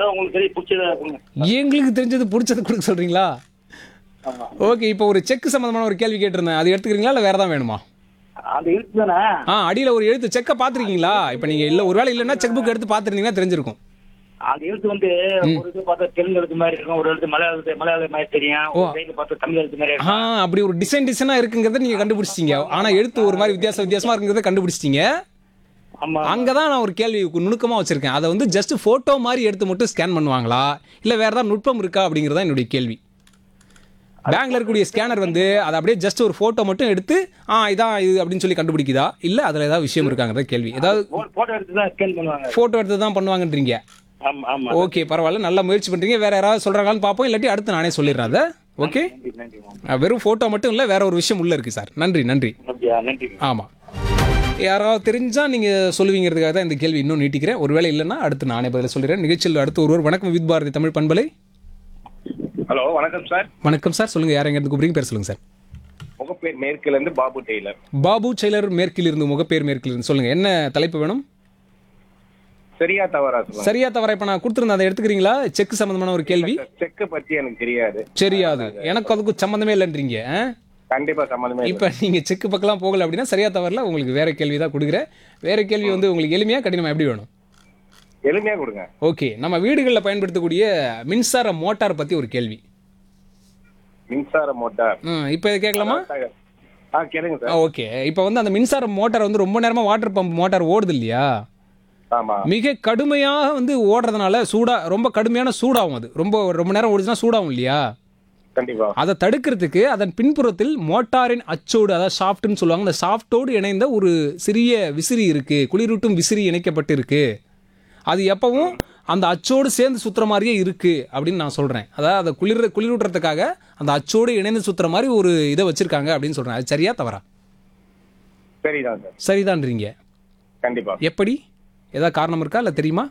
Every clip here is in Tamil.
ஏதாவது உங்களுக்கு தெரிய பிடிச்சதா கொடுங்க எங்களுக்கு தெரிஞ்சது பிடிச்சது கொடுக்க சொல்றீங்களா ஆமா ஓகே இப்போ ஒரு செக் சம்மந்தமான ஒரு கேள்வி கேட்டிருந்தேன் அது எடுத்துக்கிறீங்களா இல்லை வேற தான் வேணுமா அந்த எழுத்து தானே ஆ அடியில் ஒரு எழுத்து செக்கை பார்த்துருக்கீங்களா இப்போ நீங்கள் இல்லை ஒருவேளை இல்லைன்னா செக் புக் எடுத்து பார்த்துருந்தீங்கன்னா தெரிஞ்சிருக்கும் அந்த எழுத்து வந்து ஒரு இது பார்த்தா தெலுங்கு எழுத்து மாதிரி இருக்கும் ஒரு எழுத்து மலையாள எழுத்து மலையாள மாதிரி தெரியும் ஒரு சைடு பார்த்தா தமிழ் எழுத்து மாதிரி ஆ இருக்கும் அப்படி ஒரு டிசைன் டிசைனாக இருக்குங்கிறத நீங்கள் கண்டுபிடிச்சிட்டீங்க ஆனால் எழுத்து ஒரு மாதிரி வித்தியாசம் வித்தியாசமாக இருக்குங்கிறத கண்டுபிடிச்சிட்டீங்க ஆமா அங்கே தான் நான் ஒரு கேள்வி நுணுக்கமாக வச்சுருக்கேன் அதை வந்து ஜஸ்ட் ஃபோட்டோ மாதிரி எடுத்து மட்டும் ஸ்கேன் பண்ணுவாங்களா இல்லை வேறு ஏதாவது நுட்பம் இருக்கா அப்படிங்கிறது தான் என்னுடைய கேள்வி பேங்க்ல இருக்கக்கூடிய ஸ்கேனர் வந்து அதை அப்படியே ஜஸ்ட் ஒரு ஃபோட்டோ மட்டும் எடுத்து ஆ இதான் இது அப்படின்னு சொல்லி கண்டுபிடிக்குதா இல்லை அதில் ஏதாவது விஷயம் இருக்காங்கிறத கேள்வி ஏதாவது போட்டோ எடுத்து தான் ஸ்கேன் பண்ணுவாங்க ஃபோட்டோ எடுத்து தான் பண்ணுவாங்கன்றீங்க ஆமா ஆமா ஓகே பரவாயில்ல நல்லா முயற்சி பண்ணுறீங்க வேற யாராவது சொல்கிறாங்களான்னு பார்ப்போம் இல்லாட்டி அடுத்து நானே சொல்லிடுறேன் அதை ஓகே நன்றி நன்றி மாமா. அஹ் வெறும் ஃபோட்டோ மட்டும் இல்லை வேற ஒரு விஷயம் உள்ள இருக்கு சார் நன்றி நன்றி அப்படியா நன்றி ஆமாம் யாராவது தெரிஞ்சால் நீங்கள் சொல்லுவீங்கிறதுக்காக தான் இந்த கேள்வி இன்னும் நீட்டிக்கிறேன் ஒருவேளை இல்லைன்னா அடுத்து நானே பதில் சொல்லிடுறேன் நிகழ்ச்சியில் அடுத்து ஒருவர் வணக்கம் வித் பாரதி தமிழ் பண்பலை ஹலோ வணக்கம் சார் வணக்கம் சார் சொல்லுங்கள் யார் எங்கேருந்து கூப்பிடுங்க பேர் சொல்லுங்கள் சார் முகப்பேர் மேற்குல இருந்து பாபு டெய்லர் பாபு செயலர் மேற்கில் இருந்து முகப்பேர் மேற்கில் இருந்து சொல்லுங்கள் என்ன தலைப்பு வேணும் சரியா தவறா சொல்லுங்க சரியா தவறா இப்போ நான் கொடுத்துருந்தேன் அதை எடுத்துக்கிறீங்களா செக் சம்மந்தமான ஒரு கேள்வி செக்க பத்தி எனக்கு தெரியாது சரியாது எனக்கு அதுக்கு சம்மந்தமே இல்லைன்றீங்க ஆ? கண்டிப்பா சம்மந்தமே இல்ல. இப்போ நீங்கள் செக்கு பக்கம்லாம் போகல அப்படின்னா சரியா தவறல உங்களுக்கு வேற கேள்வி தான் கொடுக்குறேன் வேற கேள்வி வந்து உங்களுக்கு எளிமையாக கடினமா எப்படி வேணும் எளிமையா கொடுங்க ஓகே நம்ம வீடுகளில் பயன்படுத்தக்கூடிய மின்சார மோட்டார் பற்றி ஒரு கேள்வி மின்சார மோட்டார் ம் இப்போ இதை கேட்கலாமா ஆ கேளுங்க ஆ சார் ஓகே இப்போ வந்து அந்த மின்சார மோட்டார் வந்து ரொம்ப நேரமாக வாட்டர் பம்ப் மோட்டார் ஓடுது இல்லையா ஆமா மிக கடுமையாக வந்து ஓடுறதுனால சூடா ரொம்ப கடுமையான சூடாகும் அது ரொம்ப ரொம்ப நேரம் ஓடுச்சுன்னா சூடாகும் இல்லையா கண்டிப்பா அதை தடுக்கிறதுக்கு அதன் பின்புறத்தில் மோட்டாரின் அச்சோடு அதாவது சாஃப்ட்னு சொல்லுவாங்க அந்த சாஃப்டோடு இணைந்த ஒரு சிறிய விசிறி இருக்கு குளிரூட்டும் விசிறி இணைக்கப்பட்டு இருக்கு அது எப்பவும் அந்த அச்சோடு சேர்ந்து சுத்துற மாதிரியே இருக்கு அப்படின்னு நான் சொல்றேன் அதாவது அதை குளிர் குளிரூட்டுறதுக்காக அந்த அச்சோடு இணைந்து சுத்துற மாதிரி ஒரு இதை வச்சிருக்காங்க அப்படின்னு சொல்றேன் அது சரியா தவறா சரிதான் சார் சரிதான்றீங்க கண்டிப்பா எப்படி ஏதாவது காரணம் இருக்கா இல்லை தெரியுமா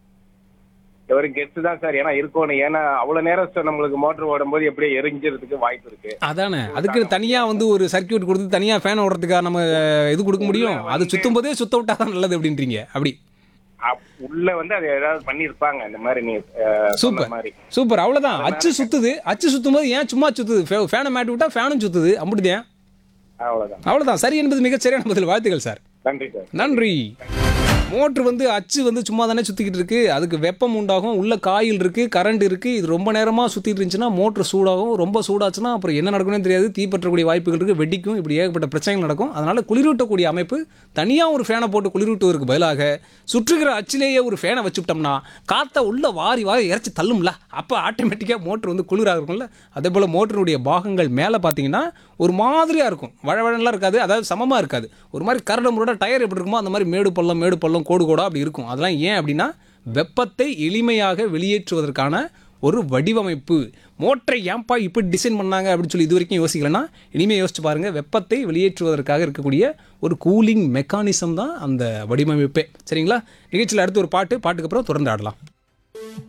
ஒரு கெஸ்ட் தான் சார் ஏன்னா இருக்கணும் ஏன்னா அவ்வளவு நேரம் சார் நம்மளுக்கு மோட்டர் ஓடும்போது எப்படியே எரிஞ்சிறதுக்கு வாய்ப்பு இருக்கு அதானே அதுக்கு தனியா வந்து ஒரு சர்க்கியூட் கொடுத்து தனியா ஃபேன் ஓடுறதுக்காக நம்ம இது கொடுக்க முடியும் அது சுத்தும் போதே சுத்த விட்டா தான் நல்லது அப்படின்றீங்க அப்படி அப்- உள்ள வந்து அது ஏதாவது பண்ணிருப்பாங்க இந்த மாதிரி நீ அஹ், சொன்ன சூப்பர் மாதிரி சூப்பர் அவ்வளவுதான் அச்சு சுத்துது அச்சு சுத்தும் போது ஏன் சும்மா சுத்துது ஃபே- ஃபேனை மாட்டி விட்டா ஃபேனும் சுத்துது அப்படிதான் அவ்வளவுதான் அவ்வளவுதான் சரி என்பது மிகச் சரியான பதில் வாழ்த்துக்கள் சார் நன்றி சார் நன்றி மோட்ரு வந்து அச்சு வந்து சும்மா தானே சுற்றிக்கிட்டு இருக்கு அதுக்கு வெப்பம் உண்டாகும் உள்ள காயில் இருக்கு கரண்ட் இருக்கு இது ரொம்ப நேரமாக சுற்றிட்டு இருந்துச்சுன்னா மோட்ரு சூடாகும் ரொம்ப சூடாச்சுன்னா அப்புறம் என்ன நடக்கும்னு தெரியாது தீப்பற்றக்கூடிய வாய்ப்புகள் இருக்கு வெடிக்கும் இப்படி ஏகப்பட்ட பிரச்சனைகள் நடக்கும் அதனால குளிரூட்டக்கூடிய அமைப்பு தனியாக ஒரு ஃபேனை போட்டு குளிரூட்டுவதற்கு பதிலாக சுற்றுகிற அச்சிலேயே ஒரு ஃபேனை வச்சுட்டோம்னா காற்றை உள்ள வாரி வாரி இறச்சி தள்ளும்ல அப்போ ஆட்டோமேட்டிக்காக மோட்ரு வந்து குளிராக இருக்கும்ல அதே போல் மோட்டருடைய பாகங்கள் மேலே பார்த்தீங்கன்னா ஒரு மாதிரியாக இருக்கும் வழவழலாம் இருக்காது அதாவது சமமாக இருக்காது ஒரு மாதிரி கரடு முரட டயர் எப்படி இருக்குமோ அந்த மாதிரி மேடு பள்ளம் மேடு பள்ளம் கோடு கோடா அப்படி இருக்கும் அதெல்லாம் ஏன் அப்படின்னா வெப்பத்தை எளிமையாக வெளியேற்றுவதற்கான ஒரு வடிவமைப்பு மோட்டரை ஏன்பா இப்படி டிசைன் பண்ணாங்க அப்படின்னு சொல்லி இது வரைக்கும் யோசிக்கலன்னா இனிமேல் யோசிச்சு பாருங்க வெப்பத்தை வெளியேற்றுவதற்காக இருக்கக்கூடிய ஒரு கூலிங் மெக்கானிசம் தான் அந்த வடிவமைப்பே சரிங்களா நிகழ்ச்சியில் அடுத்து ஒரு பாட்டு பாட்டுக்கு அப்புறம் தொடர்ந்து ஆடலாம்